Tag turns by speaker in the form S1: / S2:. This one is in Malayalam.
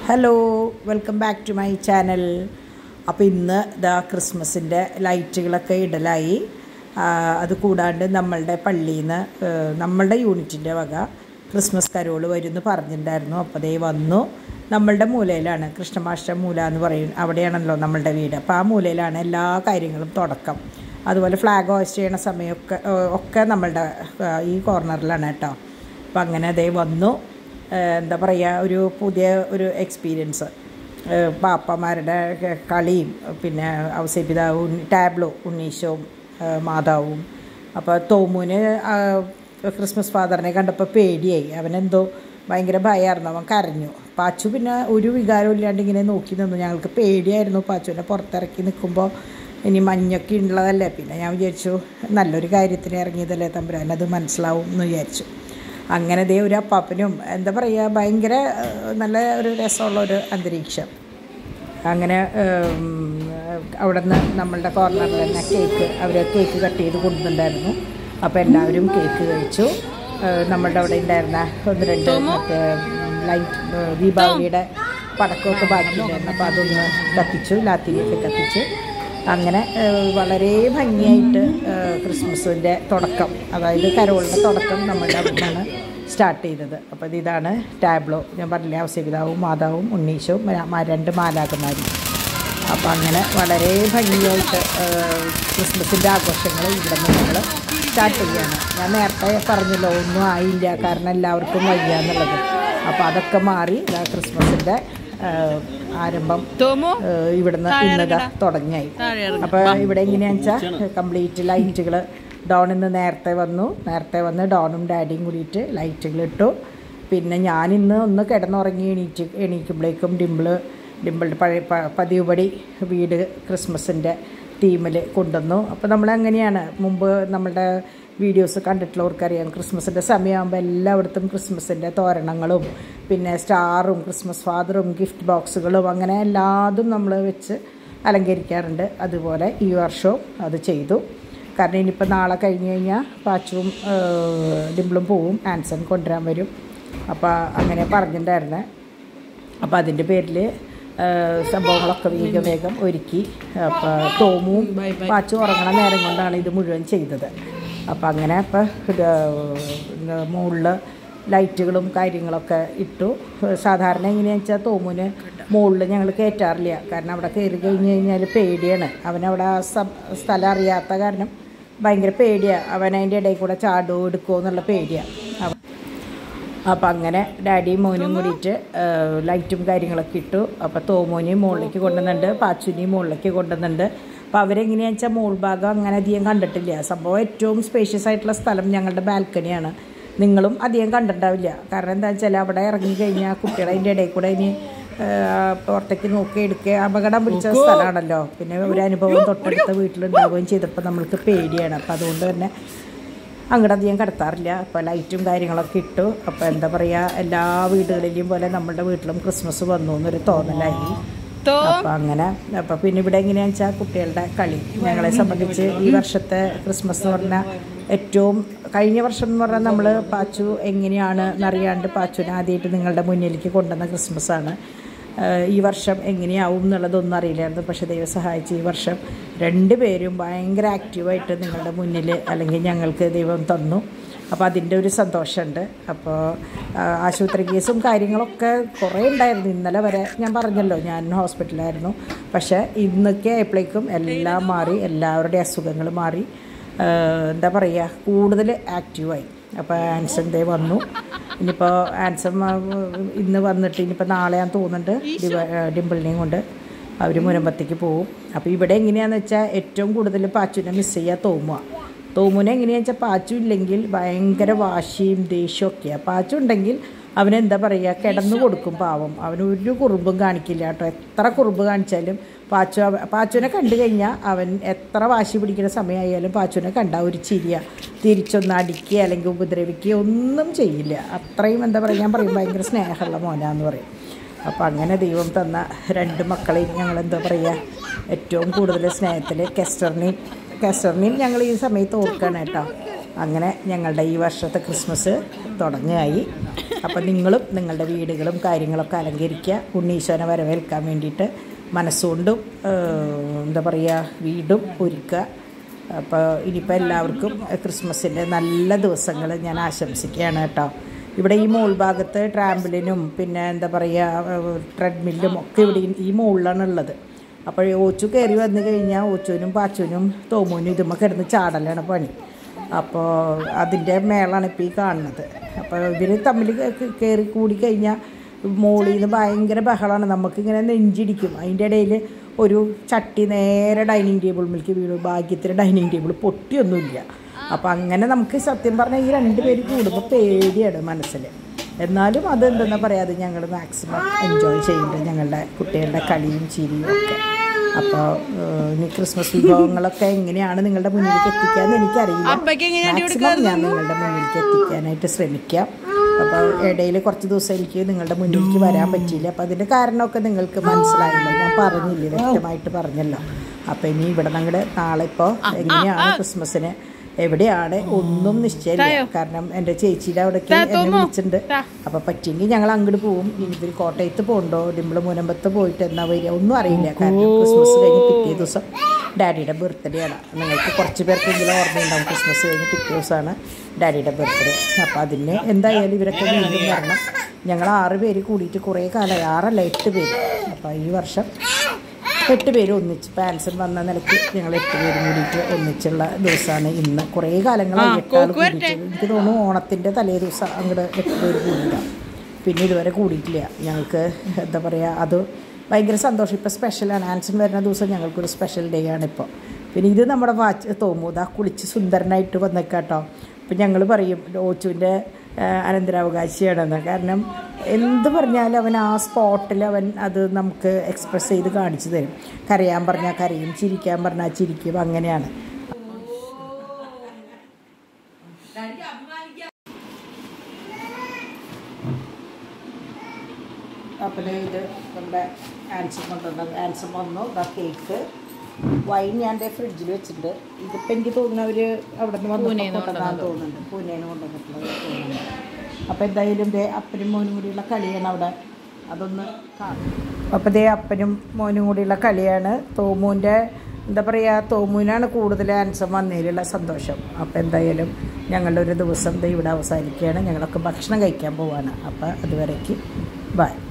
S1: hello welcome back to my channel അപ്പോൾ ഇന്ന് ഇതാ ക്രിസ്മസിൻ്റെ ലൈറ്റുകളൊക്കെ ഇടലായി ആ, അത് കൂടാണ്ട് നമ്മളുടെ പള്ളിയിൽ നിന്ന് നമ്മളുടെ യൂണിറ്റിൻ്റെ വക ക്രിസ്മസ് കരോള് വരുമെന്ന് പറഞ്ഞിട്ടുണ്ടായിരുന്നു അപ്പോൾ ദേ വന്നു നമ്മളുടെ മൂലയിലാണ് കൃഷ്ണമാഷ്ട മൂല എന്ന് പറയും അവിടെയാണല്ലോ നമ്മളുടെ വീട് അപ്പോൾ ആ മൂലയിലാണ് എല്ലാ കാര്യങ്ങളും തുടക്കം അതുപോലെ ഫ്ലാഗ് ഹോസ്റ്റ് ചെയ്യണ സമയമൊക്കെ ഏഹ്, ഒക്കെ നമ്മളുടെ ഏഹ്, ഈ കോർണറിലാണ് കേട്ടോ അപ്പം അങ്ങനെ അതേ വന്നു ഏഹ് എന്താ പറയുക ഒരു പുതിയ ഒരു എക്സ്പീരിയൻസ് ഏഹ് പാപ്പമാരുടെ ക- കളിയും പിന്നെ ഔസേപിതാവും ടാബ്ലോ ഉണ്ണീശവും ഏഹ് മാതാവും അപ്പോൾ തോമുന് ആ ക്രിസ്മസ് ഫാദറിനെ കണ്ടപ്പോൾ പേടിയായി അവനെന്തോ ഭയങ്കര ഭയമായിരുന്നു അവൻ കരഞ്ഞു പാച്ചു പിന്നെ ഒരു വികാരവും ഇല്ലാണ്ട് ഇങ്ങനെ നോക്കി നിന്നു ഞങ്ങൾക്ക് പേടിയായിരുന്നു പാച്ചുവിനെ പുറത്തിറക്കി നിൽക്കുമ്പോൾ ഇനി മഞ്ഞൊക്കെ ഉള്ളതല്ലേ പിന്നെ ഞാൻ വിചാരിച്ചു നല്ലൊരു കാര്യത്തിന് ഇറങ്ങിയതല്ലേ തമ്പുരാൻ അത് മനസ്സിലാവും എന്ന് വിചാരിച്ചു അങ്ങനെ ദേ ഒരു അപ്പാപ്പനും എന്താ പറയുക ഭയങ്കര ഏഹ്, നല്ല ഒരു രസമുള്ള ഒരു അന്തരീക്ഷം അങ്ങനെ അവിടെ നിന്ന് നമ്മളുടെ കോർണറിൽ തന്നെ കേക്ക് അവർ കേക്ക് കട്ട് ചെയ്ത് കൊണ്ടുവന്നിട്ടുണ്ടായിരുന്നു അപ്പോൾ എല്ലാവരും കേക്ക് കഴിച്ചു ഏഹ്, നമ്മളുടെ അവിടെ ഉണ്ടായിരുന്ന ഒന്ന് രണ്ട് മറ്റേ ലൈറ്റ് ഏഹ്, ദീപാവലിയുടെ പടക്കമൊക്കെ ബാക്കിയുണ്ടായിരുന്നു അപ്പോൾ അതൊന്ന് കത്തിച്ചു ലാത്തിരിയൊക്കെ കത്തിച്ചു അങ്ങനെ ഏഹ്, വളരെ ഭംഗിയായിട്ട് ഏഹ്, ക്രിസ്മസിൻ്റെ തുടക്കം അതായത് കരോളിൻ്റെ തുടക്കം നമ്മളുടെ അവിടെ നിന്നാണ് സ്റ്റാർട്ട് ചെയ്തത് അപ്പോൾ ഇത് ഇതാണ് ടാബ്ലോ ഞാൻ പറഞ്ഞില്ലേ അവസ്യപിതാവും മാതാവും ഉണ്ണീശവും മ- മ- രണ്ട് മാലാകുമാരും അപ്പോൾ അങ്ങനെ വളരെ ഭംഗിയായിട്ട് ഏഹ്, ക്രിസ്മസിൻ്റെ ആഘോഷങ്ങൾ ഇവിടെ നിന്ന് നമ്മൾ സ്റ്റാർട്ട് ചെയ്യുകയാണ് ഞാൻ നേരത്തെ പറഞ്ഞല്ലോ ഒന്നും ആയില്ല കാരണം എല്ലാവർക്കും വയ്യ എന്നുള്ളത് അപ്പോൾ അതൊക്കെ മാറി ഇതാ ക്രിസ്മസിൻ്റെ ഏഹ്, ആരംഭം
S2: തോമോ
S1: ഏഹ് ഇവിടുന്ന് ഇന്നതാ തുടങ്ങിയായി
S2: താഴെ
S1: അപ്പോൾ ഇവിടെ എങ്ങനെയാണെന്ന് വെച്ചാൽ കംപ്ലീറ്റ് ലൈറ്റുകൾ ഡോൺ ഇന്ന് നേരത്തെ വന്നു നേരത്തെ വന്ന് ഡോണും ഡാഡിയും കൂടിയിട്ട് ലൈറ്റുകൾ ഇട്ടു പിന്നെ ഞാനിന്ന് ഒന്ന് കിടന്നുറങ്ങി എണീറ്റ് എണീക്കുമ്പോഴേക്കും ഡിമ്പിള് ഡിമ്പിളുടെ പഴയ പ- പതിവുപടി വീട് ക്രിസ്മസിൻ്റെ തീമിൽ കൊണ്ടുവന്നു അപ്പോൾ നമ്മൾ അങ്ങനെയാണ് മുമ്പ് നമ്മളുടെ വീഡിയോസ് കണ്ടിട്ടുള്ളവർക്കറിയാം ക്രിസ്മസിൻ്റെ സമയമാകുമ്പോൾ എല്ലായിടത്തും ക്രിസ്മസിൻ്റെ തോരണങ്ങളും പിന്നെ സ്റ്റാറും ക്രിസ്മസ് ഫാദറും ഗിഫ്റ്റ് ബോക്സുകളും അങ്ങനെ എല്ലാതും നമ്മൾ വെച്ച് അലങ്കരിക്കാറുണ്ട് അതുപോലെ ഈ വർഷവും അത് ചെയ്തു കാരണം ഇനിയിപ്പോൾ നാളെ കഴിഞ്ഞ് കഴിഞ്ഞാൽ പാച്ചുവും ഏഹ്, ഡിംപിളും പോവും ആൻസൺ കൊണ്ടുവരാൻ വരും അപ്പോൾ അങ്ങനെ പറഞ്ഞിട്ടുണ്ടായിരുന്നേ അപ്പോൾ അതിൻ്റെ പേരിൽ സംഭവങ്ങളൊക്കെ വേഗം വേഗം ഒരുക്കി അപ്പോൾ ടോമും പാച്ചും ഉറങ്ങണ നേരം കൊണ്ടാണ് ഇത് മുഴുവൻ ചെയ്തത് അപ്പോൾ അങ്ങനെ ഇപ്പോൾ മുകളിൽ ലൈറ്റുകളും കാര്യങ്ങളൊക്കെ ഇട്ടു സാധാരണ എങ്ങനെയാണെന്ന് വെച്ചാൽ തോമുന് മുകളിൽ ഞങ്ങൾ കയറ്റാറില്ല കാരണം അവിടെ കയറി കഴിഞ്ഞ് കഴിഞ്ഞാൽ പേടിയാണ് അവനവിടെ ആ സം- സ്ഥലം അറിയാത്ത കാരണം ഭയങ്കര പേടിയാണ് അവൻ അതിൻ്റെ ഇടയിൽ കൂടെ ചാടുമോ എടുക്കുമോ എന്നുള്ള പേടിയാണ് അവൻ അപ്പം അങ്ങനെ ഡാഡിയും മോനും കൂടിയിട്ട് ഏഹ്, ലൈറ്റും കാര്യങ്ങളൊക്കെ ഇട്ടു അപ്പോൾ തോമോനെയും മുകളിലേക്ക് കൊണ്ടുവന്നുണ്ട് പാച്ചുനെയും മുകളിലേക്ക് കൊണ്ടുവന്നുണ്ട് അപ്പോൾ അവരെങ്ങനെയാണെന്ന് വെച്ചാൽ മോൾ ഭാഗം അങ്ങനെ അധികം കണ്ടിട്ടില്ല സംഭവം ഏറ്റവും സ്പേഷ്യസ് ആയിട്ടുള്ള സ്ഥലം ഞങ്ങളുടെ ബാൽക്കണിയാണ് നിങ്ങളും അധികം കണ്ടിട്ടുണ്ടാവില്ല കാരണം എന്താ വെച്ചാൽ അവിടെ ഇറങ്ങി കഴിഞ്ഞാൽ കുട്ടികളെ അതിൻ്റെ ഇടയിൽ കൂടെ ഇനി ഏഹ്, പുറത്തേക്ക് നോക്കി എടുക്കുക അപകടം പിടിച്ച സ്ഥലമാണല്ലോ പിന്നെ ഒരു അനുഭവം തൊട്ടടുത്ത വീട്ടിലുണ്ടാവുകയും ചെയ്തപ്പോൾ നമ്മൾക്ക് പേടിയാണ് അപ്പോൾ അതുകൊണ്ട് തന്നെ അങ്ങോട്ട് അധികം കിടത്താറില്ല അപ്പോൾ ലൈറ്റും കാര്യങ്ങളൊക്കെ ഇട്ടു അപ്പോൾ എന്താ പറയുക എല്ലാ വീടുകളിലെയും പോലെ നമ്മുടെ വീട്ടിലും ക്രിസ്മസ് വന്നു എന്നൊരു തോന്നലായി
S2: തോ
S1: അപ്പോൾ അങ്ങനെ അപ്പോൾ പിന്നെ ഇവിടെ എങ്ങനെയാണെന്ന് വെച്ചാൽ കുട്ടികളുടെ കളി ഞങ്ങളെ സംബന്ധിച്ച് ഈ വർഷത്തെ ക്രിസ്മസ് എന്ന് പറഞ്ഞാൽ ഏറ്റവും കഴിഞ്ഞ വർഷം എന്ന് പറഞ്ഞാൽ നമ്മൾ പാച്ചു എങ്ങനെയാണ് എന്നറിയാണ്ട് പാച്ചുവിനെ ആദ്യമായിട്ട് നിങ്ങളുടെ മുന്നിലേക്ക് കൊണ്ടുവന്ന ക്രിസ്മസാണ് ഏഹ് ഈ വർഷം എങ്ങനെയാവും എന്നുള്ളതൊന്നും അറിയില്ലായിരുന്നു പക്ഷേ ദൈവം സഹായിച്ച് ഈ വർഷം രണ്ട് പേരും ഭയങ്കര ആക്റ്റീവായിട്ട് നിങ്ങളുടെ മുന്നിൽ അല്ലെങ്കിൽ ഞങ്ങൾക്ക് ദൈവം തന്നു അപ്പോൾ അതിൻ്റെ ഒരു സന്തോഷമുണ്ട് അപ്പോൾ ആ, ആശുപത്രി കേസും കാര്യങ്ങളൊക്കെ കുറേ ഉണ്ടായിരുന്നു ഇന്നലെ വരെ ഞാൻ പറഞ്ഞല്ലോ ഞാൻ ഹോസ്പിറ്റലായിരുന്നു പക്ഷേ ഇന്നൊക്കെ ആയപ്പോഴേക്കും എല്ലാം മാറി എല്ലാവരുടെയും അസുഖങ്ങൾ മാറി ആ, എന്താ പറയുക കൂടുതൽ ആക്റ്റീവായി അപ്പോൾ ആൻസൺ ദേ വന്നു ഇനിയിപ്പോൾ ആൻസൺ ആ, ഇന്ന് വന്നിട്ട് ഇനിയിപ്പോൾ നാളെ ഞാൻ തോന്നുന്നുണ്ട് ഡിവ- ആ, ഡിംപിളിനെയും കൊണ്ട് അവർ മുനമ്പത്തേക്ക് പോവും അപ്പോൾ ഇവിടെ എങ്ങനെയാണെന്ന് വെച്ചാൽ ഏറ്റവും കൂടുതൽ പാച്ചുവിനെ മിസ് ചെയ്യുക തോമുക തോമുനെ എങ്ങനെയാണെന്ന് വെച്ചാൽ പാച്ചു ഇല്ലെങ്കിൽ ഭയങ്കര വാശിയും ദേഷ്യമൊക്കെയാണ് പാച്ചു ഉണ്ടെങ്കിൽ അവനെന്താ പറയുക കിടന്നു കൊടുക്കും പാവം അവന് ഒരു കുറുമ്പും കാണിക്കില്ല കേട്ടോ എത്ര കുറുമ്പ് കാണിച്ചാലും പാച്ചു അവ- പാച്ചുവിനെ കണ്ടു കഴിഞ്ഞാൽ അവൻ എത്ര വാശി പിടിക്കുന്ന സമയമായാലും പാച്ചുവിനെ കണ്ടാൽ ഒരു ചിരിയ തിരിച്ചൊന്ന് അടിക്കുക അല്ലെങ്കിൽ ഉപദ്രവിക്കുക ഒന്നും ചെയ്യില്ല അത്രയും എന്താ പറയുക ഞാൻ പറയും ഭയങ്കര സ്നേഹമുള്ള മോനാന്ന് പറയും അപ്പോൾ അങ്ങനെ ദൈവം തന്ന രണ്ട് മക്കളെയും ഞങ്ങൾ എന്താ പറയുക ഏറ്റവും കൂടുതൽ സ്നേഹത്തിൽ കെസ്റ്ററിനെയും കെസ്റ്ററിനെയും ഞങ്ങൾ ഈ സമയത്ത് ഓർക്കുകയാണ് കേട്ടോ അങ്ങനെ ഞങ്ങളുടെ ഈ വർഷത്തെ ക്രിസ്മസ് തുടങ്ങുകയായി അപ്പം നിങ്ങളും നിങ്ങളുടെ വീടുകളും കാര്യങ്ങളൊക്കെ അലങ്കരിക്കുക ഉണ്ണീശ്വരനെ വരവേൽക്കാൻ വേണ്ടിയിട്ട് മനസ്സുകൊണ്ടും ഏഹ്, എന്താ പറയുക വീടും ഒരുക്കുക അപ്പോൾ ഇനിയിപ്പോൾ എല്ലാവർക്കും ക്രിസ്മസിൻ്റെ നല്ല ദിവസങ്ങൾ ഞാൻ ആശംസിക്കുകയാണ് കേട്ടോ ഇവിടെ ഈ മോൾ ഭാഗത്ത് ട്രാമ്പിളിനും പിന്നെ എന്താ പറയുക ട്രെഡ്മില്ലും ഒക്കെ ഇവിടെ ഈ- ഈ മുകളിലാണ് ഉള്ളത് അപ്പോൾ ഓച്ചു കയറി വന്നു കഴിഞ്ഞാൽ ഓച്ചുവിനും പാച്ചുവിനും തോമൂനും ഇതുമ്മ കിടന്ന് ചാടലാണ് പണി അപ്പോൾ അതിൻ്റെ മേളാണ് ഇപ്പോൾ ഈ കാണുന്നത് അപ്പോൾ ഇവർ തമ്മിൽ കയറി കൂടി കഴിഞ്ഞാൽ മോളിൽ നിന്ന് ഭയങ്കര ബഹളമാണ് നമുക്കിങ്ങനെ നെഞ്ചിടിക്കും അതിൻ്റെ ഇടയിൽ ഒരു ചട്ടി നേരെ ഡൈനിങ് ടേബിൾ മിൽക്ക് വീണു ഭാഗ്യത്തിന് ഡൈനിങ് ടേബിൾ പൊട്ടിയൊന്നുമില്ല അപ്പോൾ അങ്ങനെ നമുക്ക് സത്യം പറഞ്ഞാൽ ഈ രണ്ട് പേര് കൂടുമ്പോൾ പേടിയാണ് മനസ്സിൽ എന്നാലും അത് എന്തെന്നാ പറയാ അത് ഞങ്ങൾ മാക്സിമം എൻജോയ് ചെയ്യുന്നുണ്ട് ഞങ്ങളുടെ കുട്ടികളുടെ കളിയും ചിരിയും ഒക്കെ അപ്പോൾ ഇനി ക്രിസ്മസ് വിഭവങ്ങളൊക്കെ എങ്ങനെയാണ് നിങ്ങളുടെ മുന്നിലേക്ക് എത്തിക്കാന്ന് എനിക്കറിയില്ല മാക്സിമം ഞാൻ നിങ്ങളുടെ മുന്നിലേക്ക് എത്തിക്കാനായിട്ട് ശ്രമിക്കാം അപ്പോൾ ഇടയിൽ കുറച്ച് ദിവസം എനിക്ക് നിങ്ങളുടെ മുന്നിലേക്ക് വരാൻ പറ്റിയില്ല അപ്പോൾ അതിൻ്റെ കാരണമൊക്കെ നിങ്ങൾക്ക് മനസ്സിലായല്ലോ ഞാൻ പറഞ്ഞില്ലേ വ്യക്തമായിട്ട് പറഞ്ഞല്ലോ അപ്പോൾ ഇനി ഇവിടെ ഞങ്ങളുടെ നാളെ ഇപ്പോൾ എങ്ങനെയാണ് ക്രിസ്മസിന് എവിടെയാണ് ഒന്നും നിശ്ചയമില്ല കാരണം എൻ്റെ ചേച്ചിയുടെ അവിടേക്ക് എന്നെ വിളിച്ചിട്ടുണ്ട് അപ്പൊ പറ്റിയെങ്കിൽ ഞങ്ങൾ അങ്ങോട്ട് പോവും ഇനി ഇവർ കോട്ടയത്ത് പോകണ്ടോ ഡിമ്പിള് മുനമ്പത്ത് പോയിട്ട് എന്നാ വരിക ഒന്നും അറിയില്ല കാരണം ക്രിസ്മസ് കഴിഞ്ഞ് പിറ്റേ ദിവസം ഡാഡിയുടെ ബർത്ത്ഡേ ആണ് നിങ്ങൾക്ക് കുറച്ച് പേർക്കെങ്കിലും ഓർമ്മയുണ്ടാവും ക്രിസ്മസ് കഴിഞ്ഞ് പിറ്റേ ദിവസമാണ് ഡാഡിയുടെ ബർത്ത്ഡേ അപ്പോൾ അതിന് എന്തായാലും ഇവരൊക്കെ വീണ്ടും വരണം ഞങ്ങൾ ആറ് പേര് കൂടിയിട്ട് കുറേ കാലമായി ആറല്ല എട്ട് പേര് അപ്പോൾ ഈ വർഷം എട്ട് പേര് ഒന്നിച്ച് പാൻസൺ വന്ന നിലയ്ക്ക് ഞങ്ങൾ എട്ട് പേരും കൂടിയിട്ട് ഒന്നിച്ചുള്ള ദിവസമാണ് ഇന്ന് കുറേ കാലങ്ങളായി എട്ടാൾ കൂടിയിട്ട് എനിക്ക് തോന്നുന്നു ഓണത്തിൻ്റെ തലേ ദിവസം അങ്ങോട്ട് എട്ട് പേര് കൂടിയില്ല പിന്നെ ഇതുവരെ കൂടിയിട്ടില്ല ഞങ്ങൾക്ക് എന്താ പറയുക അത് ഭയങ്കര സന്തോഷം ഇപ്പോൾ സ്പെഷ്യലാണ് ആൻസൺ വരുന്ന ദിവസം ഞങ്ങൾക്കൊരു സ്പെഷ്യൽ ഡേ ആണ് ഇപ്പോൾ പിന്നെ ഇത് നമ്മുടെ വാച്ച് തോമൂത കുളിച്ച് സുന്ദരനായിട്ട് വന്നേക്കാട്ടോ അപ്പം ഞങ്ങൾ പറയും ഓച്ചുവിൻ്റെ അനന്തരാവകാശിയാണെന്ന് കാരണം എന്ത് പറഞ്ഞാലും അവൻ ആ സ്പോട്ടിൽ അവൻ അത് നമുക്ക് എക്സ്പ്രസ് ചെയ്ത് കാണിച്ചു തരും കരയാൻ പറഞ്ഞാൽ കരയും ചിരിക്കാൻ പറഞ്ഞാൽ ചിരിക്കും അങ്ങനെയാണ് അപ്പം ഇത് നമ്മുടെ ആൻസർ കൊണ്ടുവന്നത് ആൻസർ വന്നു ഇതാ കേക്ക് വൈൻ ഞാൻ ദേ ഫ്രിഡ്ജിൽ വെച്ചിട്ടുണ്ട് ഇതിപ്പോൾ എനിക്ക് തോന്നുന്നു അവർ അവിടെ നിന്ന് വന്ന് കൊണ്ടുവന്നാന്ന് തോന്നുന്നുണ്ട് പൂനെന്ന് കൊണ്ടുവന്നിട്ടുള്ളത് തോന്നുന്നുണ്ട് അപ്പോൾ എന്തായാലും ദേ അപ്പനും മോനും കൂടിയുള്ള കളിയാണ് അവിടെ അതൊന്ന് കാണും അപ്പോൾ ദേ അപ്പനും മോനും കൂടിയുള്ള കളിയാണ് തോമൂൻ്റെ എന്താ പറയുക തോമൂനാണ് കൂടുതൽ ആൻസർ വന്നതിലുള്ള സന്തോഷം അപ്പോൾ എന്തായാലും ഞങ്ങളുടെ ഒരു ദിവസം ദേ ഇവിടെ അവസാനിക്കുകയാണ് ഞങ്ങളൊക്കെ ഭക്ഷണം കഴിക്കാൻ പോവാണ് അപ്പോൾ അതുവരേക്ക് ബൈ